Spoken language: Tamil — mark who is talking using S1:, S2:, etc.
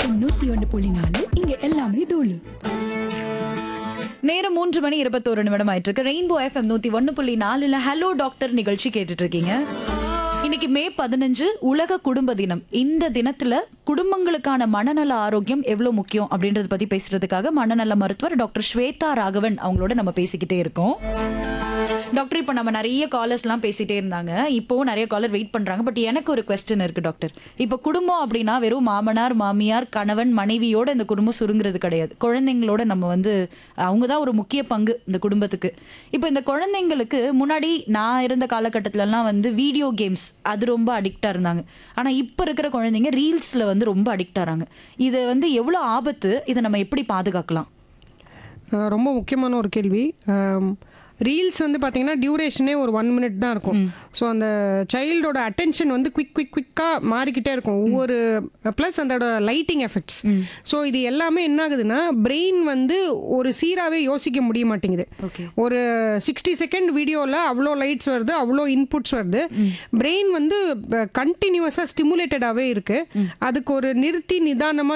S1: எஃப்எம் நூத்தி ஒன்னு புள்ளி நாலு இங்க எல்லாமே தூளு
S2: நேரம் மூன்று மணி இருபத்தோரு நிமிடம் ஆயிட்டு இருக்கு ரெயின்போ எஃப்எம் நூத்தி ஒன்னு புள்ளி நாலுல ஹலோ டாக்டர் நிகழ்ச்சி கேட்டுட்டு இருக்கீங்க இன்னைக்கு மே பதினஞ்சு உலக குடும்ப தினம் இந்த தினத்துல குடும்பங்களுக்கான மனநல ஆரோக்கியம் எவ்வளவு முக்கியம் அப்படின்றத பத்தி பேசுறதுக்காக மனநல மருத்துவர் டாக்டர் ஸ்வேதா ராகவன் அவங்களோட நம்ம பேசிக்கிட்டே இருக்கோம் டாக்டர் இப்போ நம்ம நிறைய காலர்ஸ்லாம் பேசிட்டே இருந்தாங்க இப்போ நிறைய காலர் வெயிட் பண்றாங்க பட் எனக்கு ஒரு கொஸ்டின் இருக்கு டாக்டர் இப்போ குடும்பம் அப்படின்னா வெறும் மாமனார் மாமியார் கணவன் மனைவியோட இந்த குடும்பம் சுருங்குறது கிடையாது குழந்தைங்களோட நம்ம வந்து அவங்க தான் ஒரு முக்கிய பங்கு இந்த குடும்பத்துக்கு இப்போ இந்த குழந்தைங்களுக்கு முன்னாடி நான் இருந்த காலகட்டத்திலலாம் வந்து வீடியோ கேம்ஸ் அது ரொம்ப அடிக்டா இருந்தாங்க ஆனா இப்போ இருக்கிற குழந்தைங்க ரீல்ஸ்ல வந்து ரொம்ப அடிக்ட் ஆறாங்க இது வந்து எவ்வளவு ஆபத்து இதை நம்ம எப்படி பாதுகாக்கலாம்
S3: அஹ் ரொம்ப முக்கியமான ஒரு கேள்வி ரீல்ஸ் வந்து பார்த்தீங்கன்னா டியூரேஷனே ஒரு ஒன் மினிட் தான் இருக்கும் ஸோ அந்த சைல்டோட அட்டென்ஷன் வந்து குவிக் குவிக் குவிக்காக மாறிக்கிட்டே இருக்கும் ஒவ்வொரு ப்ளஸ் அதோட லைட்டிங் எஃபெக்ட்ஸ் ஸோ இது எல்லாமே என்ன ஆகுதுன்னா பிரெயின் வந்து ஒரு சீராகவே யோசிக்க முடிய மாட்டேங்குது
S2: ஓகே
S3: ஒரு சிக்ஸ்டி செகண்ட் வீடியோவில் அவ்வளோ லைட்ஸ் வருது அவ்வளோ இன்புட்ஸ் வருது பிரெயின் வந்து கண்டினியூஸாக ஸ்டிமுலேட்டடாகவே இருக்கு அதுக்கு ஒரு நிறுத்தி நிதானமாக